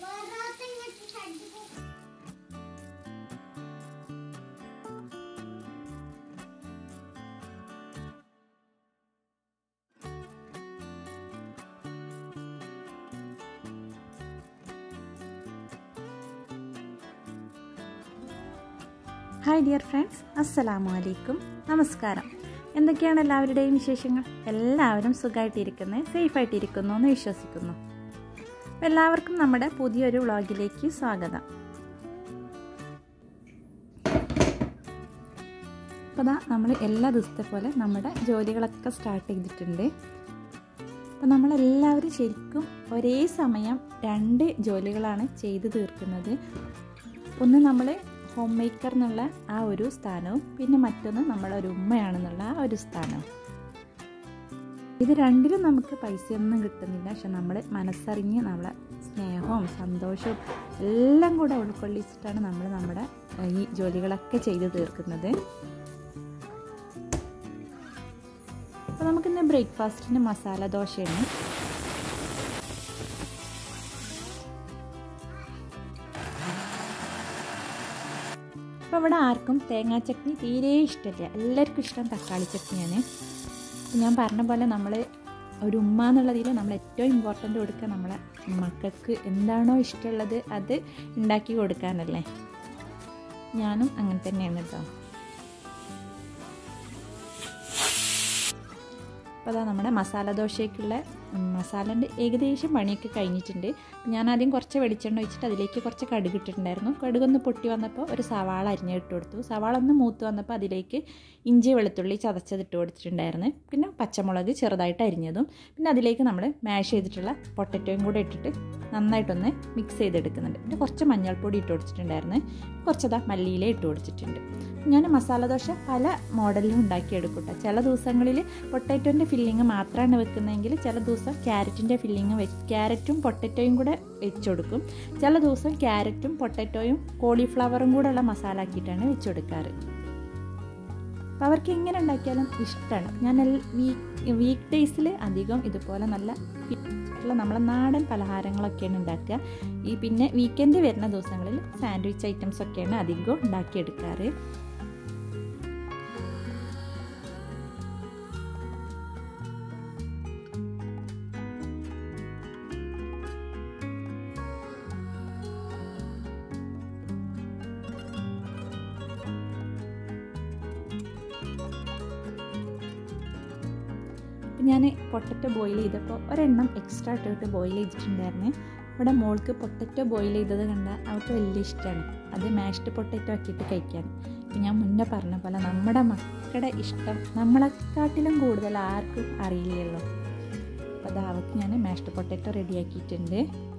hi dear friends അസ്സലാമു അലൈക്കും നമസ്കാരം എന്തൊക്കെയാണ് എല്ലാവരുടെയും വിശേഷങ്ങൾ എല്ലാവരും സുഖമായിട്ടിരിക്കുന്നത് സേഫായിട്ടിരിക്കുന്നു എന്ന് വിശ്വസിക്കുന്നു അപ്പോൾ എല്ലാവർക്കും നമ്മുടെ പുതിയൊരു വ്ളോഗിലേക്ക് സ്വാഗതം അപ്പോൾ അതാ നമ്മൾ എല്ലാ ദിവസത്തെ പോലെ നമ്മുടെ ജോലികളൊക്കെ സ്റ്റാർട്ട് ചെയ്തിട്ടുണ്ട് അപ്പോൾ നമ്മളെല്ലാവരും ശരിക്കും ഒരേ സമയം രണ്ട് ജോലികളാണ് ചെയ്തു തീർക്കുന്നത് ഒന്ന് നമ്മൾ ഹോം മേക്കർ എന്നുള്ള ആ ഒരു സ്ഥാനവും പിന്നെ മറ്റൊന്ന് നമ്മളൊരു ഉമ്മയാണെന്നുള്ള ആ ഒരു സ്ഥാനവും ഇത് രണ്ടിലും നമുക്ക് പൈസയൊന്നും കിട്ടുന്നില്ല പക്ഷെ നമ്മൾ മനസ്സറിഞ്ഞ് നമ്മളെ സ്നേഹവും സന്തോഷവും എല്ലാം കൂടെ ഉൾക്കൊള്ളിച്ചിട്ടാണ് നമ്മൾ നമ്മുടെ ഈ ജോലികളൊക്കെ ചെയ്തു തീർക്കുന്നത് അപ്പോൾ നമുക്കിന്ന് ബ്രേക്ക്ഫാസ്റ്റിന് മസാല ദോശയാണ് അപ്പോൾ ഇവിടെ ആർക്കും തേങ്ങാ ചട്നി തീരെ ഇഷ്ടമില്ല എല്ലാവർക്കും ഇഷ്ടം തക്കാളി ചട്നിയാണ് ഞാൻ പറഞ്ഞ പോലെ നമ്മൾ ഒരു ഉമ്മ എന്നുള്ളതിൽ നമ്മൾ ഏറ്റവും ഇമ്പോർട്ടൻ്റ് കൊടുക്കുക നമ്മളെ മക്കൾക്ക് എന്താണോ ഇഷ്ടമുള്ളത് അത് ഉണ്ടാക്കി കൊടുക്കാനല്ലേ ഞാനും അങ്ങനെ തന്നെയാണ് കേട്ടോ അപ്പോൾ അതാ നമ്മുടെ മസാല ദോശയ്ക്കുള്ള മസാലൻ്റെ ഏകദേശം പണിയൊക്കെ കഴിഞ്ഞിട്ടുണ്ട് ഞാൻ ആദ്യം കുറച്ച് വെളിച്ചെണ്ണ ഒഴിച്ചിട്ട് അതിലേക്ക് കുറച്ച് കടുക് ഇട്ടിട്ടുണ്ടായിരുന്നു കടുകൊന്ന് പൊട്ടി വന്നപ്പോൾ ഒരു സവാള അരിഞ്ഞിട്ട് കൊടുത്തു സവാള ഒന്ന് മൂത്ത് വന്നപ്പോൾ അതിലേക്ക് ഇഞ്ചി വെളുത്തുള്ളി ചതച്ചതിട്ട് കൊടുത്തിട്ടുണ്ടായിരുന്നു പിന്നെ പച്ചമുളക് ചെറുതായിട്ട് അരിഞ്ഞതും പിന്നെ അതിലേക്ക് നമ്മൾ മാഷ് ചെയ്തിട്ടുള്ള പൊട്ടറ്റോയും കൂടെ ഇട്ടിട്ട് നന്നായിട്ടൊന്ന് മിക്സ് ചെയ്തെടുക്കുന്നുണ്ട് പിന്നെ കുറച്ച് മഞ്ഞൾപ്പൊടി ഇട്ട് കൊടുത്തിട്ടുണ്ടായിരുന്നു കുറച്ചതാ മല്ലിയില ഇട്ട് കൊടുത്തിട്ടുണ്ട് ഞാൻ മസാല ദോശ പല മോഡലിലും ഉണ്ടാക്കിയെടുക്കും കേട്ടോ ചില ദിവസങ്ങളിൽ പൊട്ടാറ്റോൻ്റെ ഫില്ലിങ് മാത്രമാണ് വെക്കുന്നതെങ്കിൽ ചില ദിവസം ക്യാരറ്റിൻ്റെ ഫില്ലിങ് വെച്ച് ക്യാരറ്റും പൊട്ടറ്റോയും കൂടെ വെച്ച് കൊടുക്കും ചില ദിവസം ക്യാരറ്റും പൊട്ടറ്റോയും കോളിഫ്ലവറും കൂടെ ഉള്ള മസാല ആക്കിയിട്ടാണ് വെച്ച് കൊടുക്കാറ് അപ്പോൾ അവർക്ക് എങ്ങനെ ഉണ്ടാക്കിയാലും ഇഷ്ടമാണ് ഞാൻ വീക്ക് വീക്ക് ഡേയ്സിൽ അധികം ഇതുപോലെ നല്ല ഉള്ള നമ്മളെ നാടൻ പലഹാരങ്ങളൊക്കെയാണ് ഉണ്ടാക്കുക ഈ പിന്നെ വീക്കെൻഡ് വരുന്ന ദിവസങ്ങളിൽ സാൻഡ്വിച്ച് ഐറ്റംസ് ഒക്കെയാണ് അധികം ഉണ്ടാക്കിയെടുക്കാറ് അപ്പം ഞാൻ പൊട്ടറ്റോ ബോയിൽ ചെയ്തപ്പോൾ ഒരെണ്ണം എക്സ്ട്രാ ഇട്ടിട്ട് ബോയിൽ ചെയ്തിട്ടുണ്ടായിരുന്നു ഇവിടെ മോൾക്ക് പൊട്ടറ്റോ ബോയിൽ ചെയ്തത് കണ്ട അവർക്ക് വലിയ ഇഷ്ടമാണ് അത് മാഷ്ഡ് പൊട്ടറ്റോ ആക്കിയിട്ട് കഴിക്കാൻ അപ്പം ഞാൻ മുന്നേ പറഞ്ഞ പോലെ നമ്മുടെ മക്കളുടെ ഇഷ്ടം നമ്മളെക്കാട്ടിലും കൂടുതൽ ആർക്കും അറിയില്ലല്ലോ അപ്പോൾ അത് അവർക്ക് ഞാൻ മാഷ്ഡ് പൊട്ടറ്റോ റെഡിയാക്കിയിട്ടുണ്ട്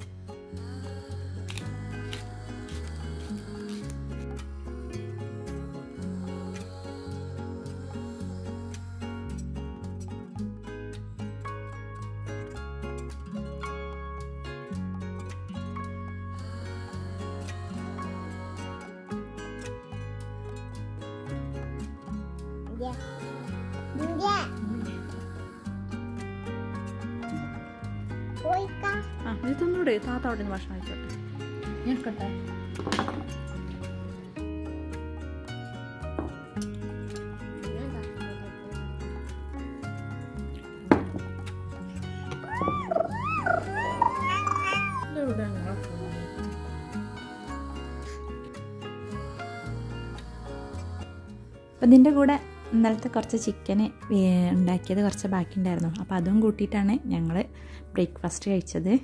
ആ ഇത് തിന്നൂടെ താത്ത അവിടെ നിന്ന് ഭക്ഷണം കഴിച്ചോട്ടെ ഞാൻ കട്ടെ അപ്പം ഇതിൻ്റെ കൂടെ ഇന്നലത്തെ കുറച്ച് ചിക്കന് ഉണ്ടാക്കിയത് കുറച്ച് ബാക്കിയുണ്ടായിരുന്നു അപ്പോൾ അതും കൂട്ടിയിട്ടാണ് ഞങ്ങൾ ബ്രേക്ക്ഫാസ്റ്റ് കഴിച്ചത്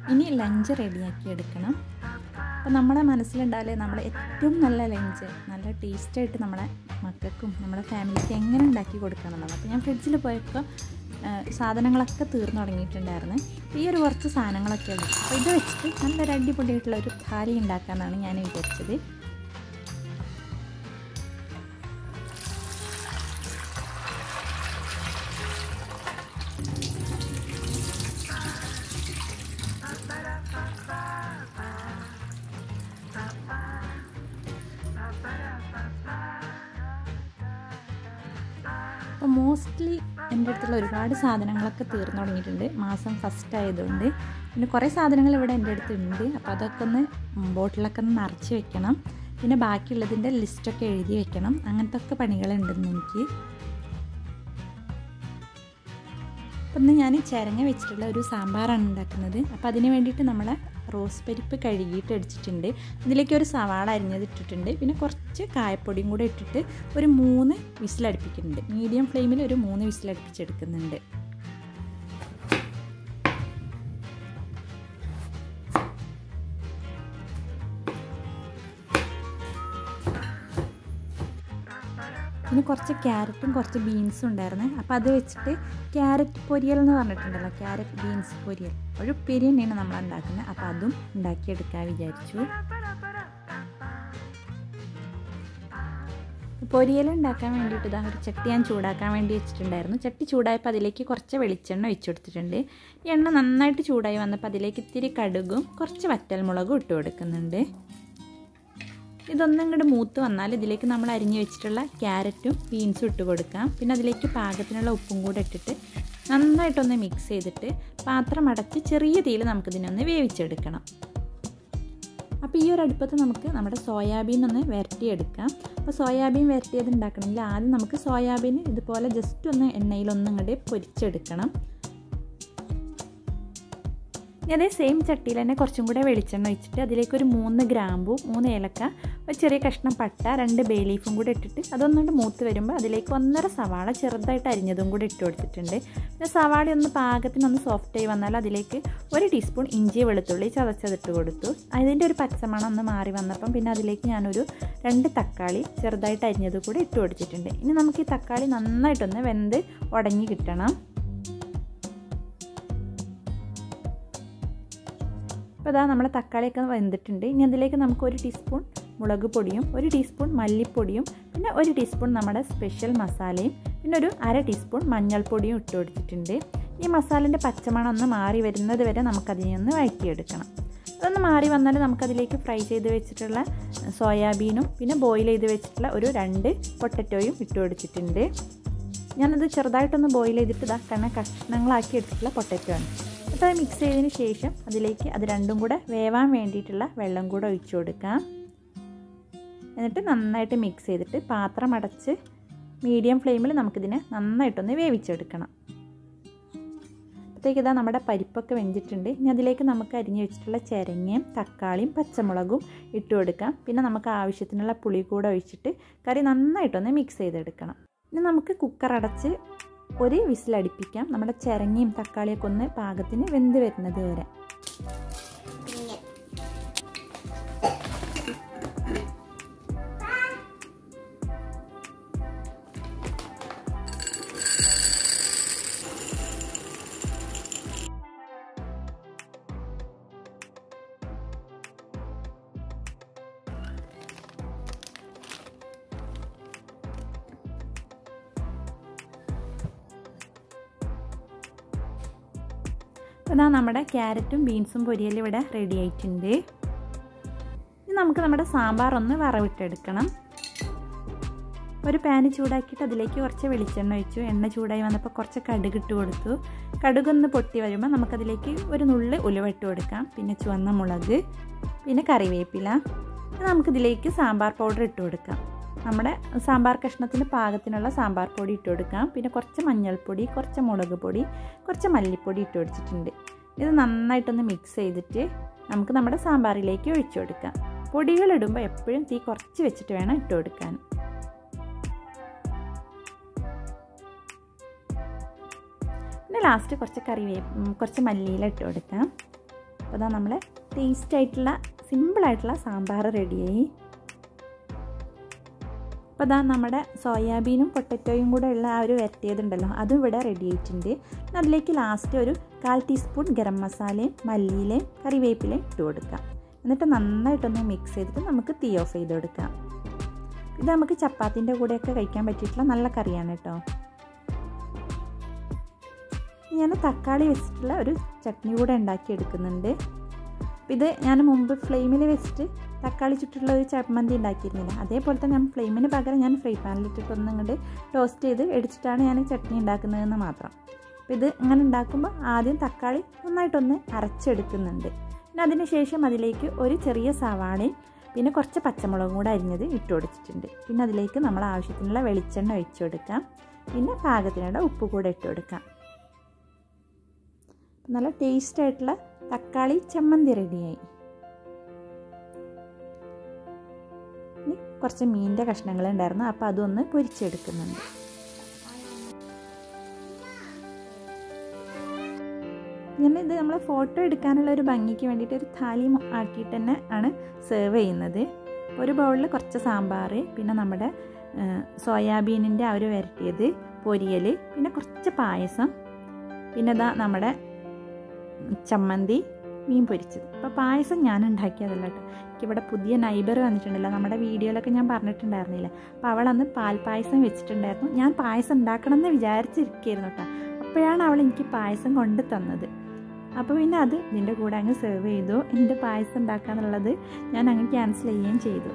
ഇനി ലഞ്ച് റെഡിയാക്കി എടുക്കണം അപ്പോൾ നമ്മുടെ മനസ്സിലുണ്ടാവില്ലേ നമ്മളെ ഏറ്റവും നല്ല ലഞ്ച് നല്ല ടേസ്റ്റായിട്ട് നമ്മളെ മക്കൾക്കും നമ്മുടെ ഫാമിലിക്ക് എങ്ങനെ ഉണ്ടാക്കി കൊടുക്കുക എന്നുള്ളത് അപ്പോൾ ഞാൻ ഫ്രിഡ്ജിൽ പോയപ്പോൾ സാധനങ്ങളൊക്കെ തീർന്നു തുടങ്ങിയിട്ടുണ്ടായിരുന്നു ഈ ഒരു കുറച്ച് സാധനങ്ങളൊക്കെ ഉണ്ട് അപ്പോൾ ഇത് വെച്ചിട്ട് നല്ലൊരു അടിപൊളിയായിട്ടുള്ള ഒരു ഥാലി ഉണ്ടാക്കാമെന്നാണ് ഞാൻ വിചാരിച്ചത് അപ്പോൾ മോസ്റ്റ്ലി എൻ്റെ അടുത്തുള്ള ഒരുപാട് സാധനങ്ങളൊക്കെ തീർന്നു തുടങ്ങിയിട്ടുണ്ട് മാസം ഫസ്റ്റ് ആയതുകൊണ്ട് പിന്നെ കുറേ സാധനങ്ങൾ ഇവിടെ എൻ്റെ അടുത്ത് ഉണ്ട് അപ്പോൾ അതൊക്കെ ഒന്ന് ബോട്ടിലൊക്കെ ഒന്ന് നിറച്ച് വെക്കണം പിന്നെ ബാക്കിയുള്ളതിൻ്റെ ലിസ്റ്റൊക്കെ എഴുതി വെക്കണം അങ്ങനത്തെ ഒക്കെ പണികളുണ്ടെന്ന് എനിക്ക് അപ്പം ഇന്ന് ഞാൻ ചിരങ്ങ വെച്ചിട്ടുള്ള ഒരു സാമ്പാറാണ് ഉണ്ടാക്കുന്നത് അപ്പോൾ അതിന് വേണ്ടിയിട്ട് നമ്മളെ റോസ് പരിപ്പ് കഴുകിയിട്ട് അടിച്ചിട്ടുണ്ട് ഇതിലേക്ക് ഒരു സവാള അരിഞ്ഞത് ഇട്ടിട്ടുണ്ട് പിന്നെ കുറച്ച് കായപ്പൊടിയും കൂടെ ഇട്ടിട്ട് ഒരു മൂന്ന് വിസിലടുപ്പിക്കുന്നുണ്ട് മീഡിയം ഫ്ലെയിമിൽ ഒരു മൂന്ന് വിസിലടുപ്പിച്ചെടുക്കുന്നുണ്ട് പിന്നെ കുറച്ച് ക്യാരറ്റും കുറച്ച് ബീൻസും ഉണ്ടായിരുന്നു അപ്പോൾ അത് വെച്ചിട്ട് ക്യാരറ്റ് പൊരിയൽ എന്ന് പറഞ്ഞിട്ടുണ്ടല്ലോ ക്യാരറ്റ് ബീൻസ് പൊരിയൽ ഒരു ഉപ്പേരി തന്നെയാണ് നമ്മൾ ഉണ്ടാക്കുന്നത് അപ്പോൾ അതും ഉണ്ടാക്കിയെടുക്കാൻ വിചാരിച്ചു പൊരിയൽ ഉണ്ടാക്കാൻ വേണ്ടിയിട്ട് ഇതാ ഒരു ചട്ടി ഞാൻ ചൂടാക്കാൻ വേണ്ടി വെച്ചിട്ടുണ്ടായിരുന്നു ചട്ടി ചൂടായപ്പോൾ അതിലേക്ക് കുറച്ച് വെളിച്ചെണ്ണ ഒഴിച്ചു കൊടുത്തിട്ടുണ്ട് ഈ എണ്ണ നന്നായിട്ട് ചൂടായി വന്നപ്പോൾ അതിലേക്ക് ഇത്തിരി കടുകും കുറച്ച് വറ്റൽമുളകും ഇട്ട് കൊടുക്കുന്നുണ്ട് ഇതൊന്നും ഇങ്ങോട്ട് മൂത്ത് വന്നാൽ ഇതിലേക്ക് നമ്മൾ അരിഞ്ഞു വെച്ചിട്ടുള്ള ക്യാരറ്റും ബീൻസും ഇട്ട് കൊടുക്കാം പിന്നെ അതിലേക്ക് പാകത്തിനുള്ള ഉപ്പും കൂടെ ഇട്ടിട്ട് നന്നായിട്ടൊന്ന് മിക്സ് ചെയ്തിട്ട് പാത്രം അടച്ച് ചെറിയ തീയിൽ നമുക്കിതിനൊന്ന് വേവിച്ചെടുക്കണം അപ്പോൾ ഈ ഒരു അടുപ്പത്ത് നമുക്ക് നമ്മുടെ സോയാബീൻ ഒന്ന് വരട്ടിയെടുക്കാം അപ്പോൾ സോയാബീൻ വരട്ടിയത് ഉണ്ടാക്കണമെങ്കിൽ ആദ്യം നമുക്ക് സോയാബീൻ ഇതുപോലെ ജസ്റ്റ് ഒന്ന് എണ്ണയിലൊന്നും ഇങ്ങോട്ട് പൊരിച്ചെടുക്കണം അതേ സെയിം ചട്ടിയിൽ തന്നെ കുറച്ചും കൂടെ വെളിച്ചെണ്ണ ഒഴിച്ചിട്ട് അതിലേക്ക് ഒരു മൂന്ന് ഗ്രാമ്പു മൂന്ന് ഏലക്ക ഒരു ചെറിയ കഷ്ണം പട്ട രണ്ട് ബേ ലീഫും കൂടെ ഇട്ടിട്ട് അതൊന്നുകൊണ്ട് മൂത്ത് വരുമ്പോൾ അതിലേക്ക് ഒന്നര സവാള ചെറുതായിട്ട് അരിഞ്ഞതും കൂടെ ഇട്ട് കൊടുത്തിട്ടുണ്ട് പിന്നെ സവാള ഒന്ന് പാകത്തിനൊന്ന് സോഫ്റ്റ് ആയി വന്നാൽ അതിലേക്ക് ഒരു ടീസ്പൂൺ ഇഞ്ചി വെളുത്തുള്ളി ചതച്ചതിട്ട് കൊടുത്തു അതിൻ്റെ ഒരു പച്ചമണം ഒന്ന് മാറി വന്നപ്പം പിന്നെ അതിലേക്ക് ഞാനൊരു രണ്ട് തക്കാളി ചെറുതായിട്ട് അരിഞ്ഞത് കൂടെ ഇട്ട് കൊടുത്തിട്ടുണ്ട് ഇനി നമുക്ക് ഈ തക്കാളി നന്നായിട്ടൊന്ന് വെന്ത് ഉടഞ്ഞി കിട്ടണം അപ്പോൾ ഇതാ നമ്മുടെ തക്കാളിയൊക്കെ വെന്തിട്ടുണ്ട് ഇനി അതിലേക്ക് നമുക്ക് ഒരു ടീസ്പൂൺ മുളക് പൊടിയും ഒരു ടീസ്പൂൺ മല്ലിപ്പൊടിയും പിന്നെ ഒരു ടീസ്പൂൺ നമ്മുടെ സ്പെഷ്യൽ മസാലയും പിന്നെ ഒരു അര ടീസ്പൂൺ മഞ്ഞൾപ്പൊടിയും ഇട്ട് കൊടുത്തിട്ടുണ്ട് ഈ മസാലേൻ്റെ പച്ചമണം ഒന്ന് മാറി വരുന്നത് വരെ നമുക്കതിനെ ഒന്ന് വഴറ്റിയെടുക്കണം അതൊന്ന് മാറി വന്നാൽ നമുക്കതിലേക്ക് ഫ്രൈ ചെയ്ത് വെച്ചിട്ടുള്ള സോയാബീനും പിന്നെ ബോയിൽ ചെയ്ത് വെച്ചിട്ടുള്ള ഒരു രണ്ട് പൊട്ടറ്റോയും ഇട്ട് കൊടുത്തിട്ടുണ്ട് ഞാനത് ചെറുതായിട്ടൊന്ന് ബോയിൽ ചെയ്തിട്ട് ഇതാ കണ്ണ കഷ്ണങ്ങളാക്കി എടുത്തിട്ടുള്ള പൊട്ടറ്റോ ആണ് അപ്പോൾ അത് മിക്സ് ചെയ്തതിന് ശേഷം അതിലേക്ക് അത് രണ്ടും കൂടെ വേവാൻ വേണ്ടിയിട്ടുള്ള വെള്ളം കൂടെ ഒഴിച്ചു കൊടുക്കാം എന്നിട്ട് നന്നായിട്ട് മിക്സ് ചെയ്തിട്ട് പാത്രം അടച്ച് മീഡിയം ഫ്ലെയിമിൽ നമുക്കിതിനെ നന്നായിട്ടൊന്ന് വേവിച്ചെടുക്കണം അപ്പോഴത്തേക്ക് ഇതാ നമ്മുടെ പരിപ്പൊക്കെ വെന്തിട്ടുണ്ട് ഇനി അതിലേക്ക് നമുക്ക് അരിഞ്ഞു വെച്ചിട്ടുള്ള ചിരങ്ങയും തക്കാളിയും പച്ചമുളകും ഇട്ട് കൊടുക്കാം പിന്നെ നമുക്ക് ആവശ്യത്തിനുള്ള പുളി കൂടെ ഒഴിച്ചിട്ട് കറി നന്നായിട്ടൊന്ന് മിക്സ് ചെയ്തെടുക്കണം ഇനി നമുക്ക് കുക്കർ അടച്ച് ഒരു വിസിലടിപ്പിക്കാം നമ്മുടെ ചിരങ്ങയും തക്കാളിയൊക്കെ ഒന്ന് പാകത്തിന് വെന്ത് വരുന്നത് വരെ ഇതാ നമ്മുടെ ക്യാരറ്റും ബീൻസും പൊരിയലും ഇവിടെ റെഡി ആയിട്ടുണ്ട് ഇനി നമുക്ക് നമ്മുടെ സാമ്പാർ ഒന്ന് വറവിട്ടെടുക്കണം ഒരു പാന് ചൂടാക്കിയിട്ട് അതിലേക്ക് കുറച്ച് വെളിച്ചെണ്ണ ഒഴിച്ചു എണ്ണ ചൂടായി വന്നപ്പോൾ കുറച്ച് കടുക് ഇട്ട് കൊടുത്തു കടുകൊന്ന് പൊട്ടി വരുമ്പോൾ നമുക്കതിലേക്ക് ഒരു നുള്ള് ഉലുവ ഇട്ട് കൊടുക്കാം പിന്നെ ചുവന്ന മുളക് പിന്നെ കറിവേപ്പില നമുക്കിതിലേക്ക് സാമ്പാർ പൗഡർ ഇട്ട് കൊടുക്കാം നമ്മുടെ സാമ്പാർ കഷ്ണത്തിന് പാകത്തിനുള്ള സാമ്പാർ പൊടി ഇട്ട് കൊടുക്കാം പിന്നെ കുറച്ച് മഞ്ഞൾപ്പൊടി കുറച്ച് മുളക് പൊടി കുറച്ച് മല്ലിപ്പൊടി ഇട്ട് കൊടുത്തിട്ടുണ്ട് ഇത് നന്നായിട്ടൊന്ന് മിക്സ് ചെയ്തിട്ട് നമുക്ക് നമ്മുടെ സാമ്പാറിലേക്ക് ഒഴിച്ചു കൊടുക്കാം പൊടികൾ ഇടുമ്പോൾ എപ്പോഴും തീ കുറച്ച് വെച്ചിട്ട് വേണം ഇട്ട് കൊടുക്കാൻ പിന്നെ ലാസ്റ്റ് കുറച്ച് കറിവേ കുറച്ച് മല്ലിയില ഇട്ട് കൊടുക്കാം അപ്പോൾ അതാ നമ്മൾ ടേസ്റ്റ് ആയിട്ടുള്ള സിമ്പിളായിട്ടുള്ള സാമ്പാർ റെഡിയായി അപ്പോൾ അതാ നമ്മുടെ സോയാബീനും പൊട്ടറ്റോയും കൂടെ ഉള്ള ആ ഒരു വരട്ടിയതുണ്ടല്ലോ അതും ഇവിടെ റെഡി ആയിട്ടുണ്ട് പിന്നെ അതിലേക്ക് ലാസ്റ്റ് ഒരു കാൽ ടീസ്പൂൺ ഗരം മസാലയും മല്ലിയിലയും കറിവേപ്പിലയും ഇട്ട് കൊടുക്കാം എന്നിട്ട് നന്നായിട്ടൊന്ന് മിക്സ് ചെയ്തിട്ട് നമുക്ക് തീ ഓഫ് ചെയ്ത് കൊടുക്കാം ഇത് നമുക്ക് ചപ്പാത്തിൻ്റെ കൂടെയൊക്കെ കഴിക്കാൻ പറ്റിയിട്ടുള്ള നല്ല കറിയാണ് കേട്ടോ ഞാൻ തക്കാളി വെച്ചിട്ടുള്ള ഒരു ചട്നി കൂടെ ഉണ്ടാക്കി എടുക്കുന്നുണ്ട് ഇത് ഞാൻ മുമ്പ് ഫ്ലെയിമിൽ വെച്ചിട്ട് തക്കാളി ചുറ്റുള്ള ഒരു ചമ്മന്തി ഉണ്ടാക്കിയിരുന്നില്ല അതേപോലെ തന്നെ ഞാൻ ഫ്ലെയിമിന് പകരം ഞാൻ ഫ്രൈ പാനിലിട്ടിട്ട് ഒന്ന് ഇങ്ങോട്ട് ടോസ്റ്റ് ചെയ്ത് എടുത്തിട്ടാണ് ഞാൻ ചട്നി ഉണ്ടാക്കുന്നതെന്ന് മാത്രം അപ്പോൾ ഇത് ഇങ്ങനെ ഉണ്ടാക്കുമ്പോൾ ആദ്യം തക്കാളി നന്നായിട്ടൊന്ന് അരച്ചെടുക്കുന്നുണ്ട് പിന്നെ അതിന് ശേഷം അതിലേക്ക് ഒരു ചെറിയ സവാളയും പിന്നെ കുറച്ച് പച്ചമുളകും കൂടെ അരിഞ്ഞത് ഇട്ട് കൊടുത്തിട്ടുണ്ട് പിന്നെ അതിലേക്ക് നമ്മൾ ആവശ്യത്തിനുള്ള വെളിച്ചെണ്ണ ഒഴിച്ചു കൊടുക്കാം പിന്നെ പാകത്തിനുള്ള ഉപ്പ് കൂടെ ഇട്ട് കൊടുക്കാം നല്ല ടേസ്റ്റ് ആയിട്ടുള്ള തക്കാളി ചമ്മന്തി റെഡിയായി ഇനി കുറച്ച് മീനിൻ്റെ കഷ്ണങ്ങൾ ഉണ്ടായിരുന്നു അപ്പോൾ അതൊന്ന് പൊരിച്ചെടുക്കുന്നുണ്ട് ഇങ്ങനെ ഇത് നമ്മൾ ഫോട്ടോ എടുക്കാനുള്ള ഒരു ഭംഗിക്ക് വേണ്ടിയിട്ട് ഒരു താലി ആക്കിയിട്ട് തന്നെ ആണ് സെർവ് ചെയ്യുന്നത് ഒരു ബൗളിൽ കുറച്ച് സാമ്പാർ പിന്നെ നമ്മുടെ സോയാബീനിൻ്റെ ആ ഒരു വരട്ടിയത് പൊരിയൽ പിന്നെ കുറച്ച് പായസം പിന്നെ ഇതാ നമ്മുടെ ചമ്മന്തി മീൻ പൊരിച്ചത് അപ്പോൾ പായസം ഞാൻ ഉണ്ടാക്കിയതല്ല കേട്ടോ എനിക്കിവിടെ പുതിയ നൈബർ വന്നിട്ടുണ്ടല്ലോ നമ്മുടെ വീഡിയോയിലൊക്കെ ഞാൻ പറഞ്ഞിട്ടുണ്ടായിരുന്നില്ല അപ്പോൾ അവളന്ന് പാൽപ്പായസം വെച്ചിട്ടുണ്ടായിരുന്നു ഞാൻ പായസം ഉണ്ടാക്കണം എന്ന് വിചാരിച്ചിരിക്കുകയായിരുന്നു കേട്ടോ അപ്പോഴാണ് അവൾ എനിക്ക് പായസം കൊണ്ട് തന്നത് അപ്പോൾ പിന്നെ അത് ഇതിൻ്റെ കൂടെ അങ്ങ് സെർവ് ചെയ്തു എൻ്റെ പായസം ഉണ്ടാക്കാന്നുള്ളത് ഞാൻ അങ്ങ് ക്യാൻസൽ ചെയ്യുകയും ചെയ്തു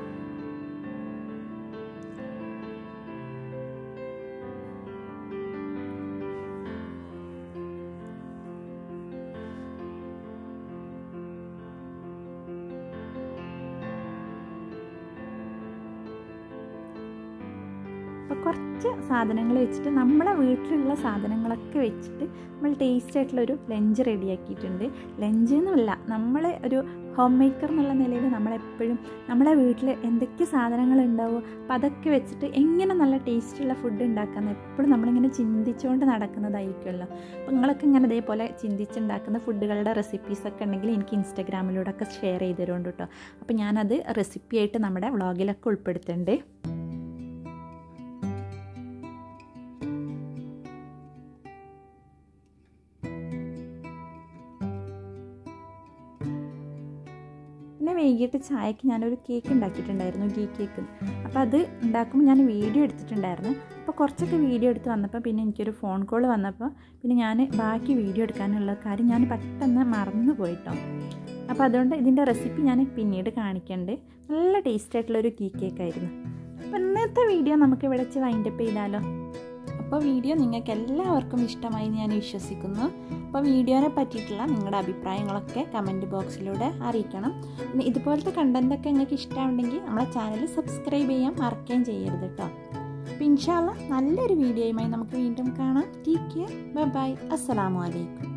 അപ്പോൾ കുറച്ച് സാധനങ്ങൾ വെച്ചിട്ട് നമ്മളെ വീട്ടിലുള്ള സാധനങ്ങളൊക്കെ വെച്ചിട്ട് നമ്മൾ ടേസ്റ്റ് ആയിട്ടുള്ളൊരു ലഞ്ച് റെഡിയാക്കിയിട്ടുണ്ട് ലഞ്ച് എന്നല്ല നമ്മളെ ഒരു ഹോം മേക്കർ എന്നുള്ള നിലയിൽ നമ്മളെപ്പോഴും നമ്മളെ വീട്ടിൽ എന്തൊക്കെ സാധനങ്ങൾ ഉണ്ടാവുമോ അപ്പോൾ അതൊക്കെ വെച്ചിട്ട് എങ്ങനെ നല്ല ടേസ്റ്റുള്ള ഫുഡ് ഉണ്ടാക്കാമെന്ന് എപ്പോഴും നമ്മളിങ്ങനെ ചിന്തിച്ചുകൊണ്ട് നടക്കുന്നതായിരിക്കുമല്ലോ അപ്പോൾ നിങ്ങളൊക്കെ ഇങ്ങനെ ഇതേപോലെ ചിന്തിച്ചുണ്ടാക്കുന്ന ഫുഡുകളുടെ റെസിപ്പീസൊക്കെ ഉണ്ടെങ്കിൽ എനിക്ക് ഇൻസ്റ്റാഗ്രാമിലൂടെ ഒക്കെ ഷെയർ ചെയ്ത് തരുന്നുണ്ട് കേട്ടോ അപ്പോൾ ഞാനത് റെസിപ്പിയായിട്ട് നമ്മുടെ വ്ളോഗിലൊക്കെ ഉൾപ്പെടുത്തുന്നുണ്ട് പിന്നെ വൈകിട്ട് ചായക്ക് ഞാനൊരു കേക്ക് ഉണ്ടാക്കിയിട്ടുണ്ടായിരുന്നു ഗീ കേക്ക് അപ്പോൾ അത് ഉണ്ടാക്കുമ്പോൾ ഞാൻ വീഡിയോ എടുത്തിട്ടുണ്ടായിരുന്നു അപ്പോൾ കുറച്ചൊക്കെ വീഡിയോ എടുത്ത് വന്നപ്പോൾ പിന്നെ എനിക്കൊരു ഫോൺ കോൾ വന്നപ്പോൾ പിന്നെ ഞാൻ ബാക്കി വീഡിയോ എടുക്കാനുള്ള കാര്യം ഞാൻ പെട്ടെന്ന് മറന്നു പോയിട്ടോ അപ്പോൾ അതുകൊണ്ട് ഇതിൻ്റെ റെസിപ്പി ഞാൻ പിന്നീട് കാണിക്കണ്ട് നല്ല ടേസ്റ്റ് ആയിട്ടുള്ളൊരു ഗീ കേക്കായിരുന്നു അപ്പോൾ ഇന്നത്തെ വീഡിയോ നമുക്ക് ഇവിടെ വെച്ച് വൈൻഡപ്പ് ചെയ്താലോ അപ്പോൾ വീഡിയോ നിങ്ങൾക്ക് എല്ലാവർക്കും ഇഷ്ടമായി ഞാൻ വിശ്വസിക്കുന്നു അപ്പോൾ വീഡിയോനെ പറ്റിയിട്ടുള്ള നിങ്ങളുടെ അഭിപ്രായങ്ങളൊക്കെ കമൻറ്റ് ബോക്സിലൂടെ അറിയിക്കണം പിന്നെ ഇതുപോലത്തെ കണ്ടൻറ്റൊക്കെ നിങ്ങൾക്ക് ഇഷ്ടമുണ്ടെങ്കിൽ നമ്മളെ ചാനൽ സബ്സ്ക്രൈബ് ചെയ്യാൻ മറക്കുകയും ചെയ്യരുത് കേട്ടോ അപ്പോൾ ഇൻഷാല്ല നല്ലൊരു വീഡിയോയുമായി നമുക്ക് വീണ്ടും കാണാം ടേക്ക് കെയർ ബൈ ബൈ അസ്സലാമു അലൈക്കും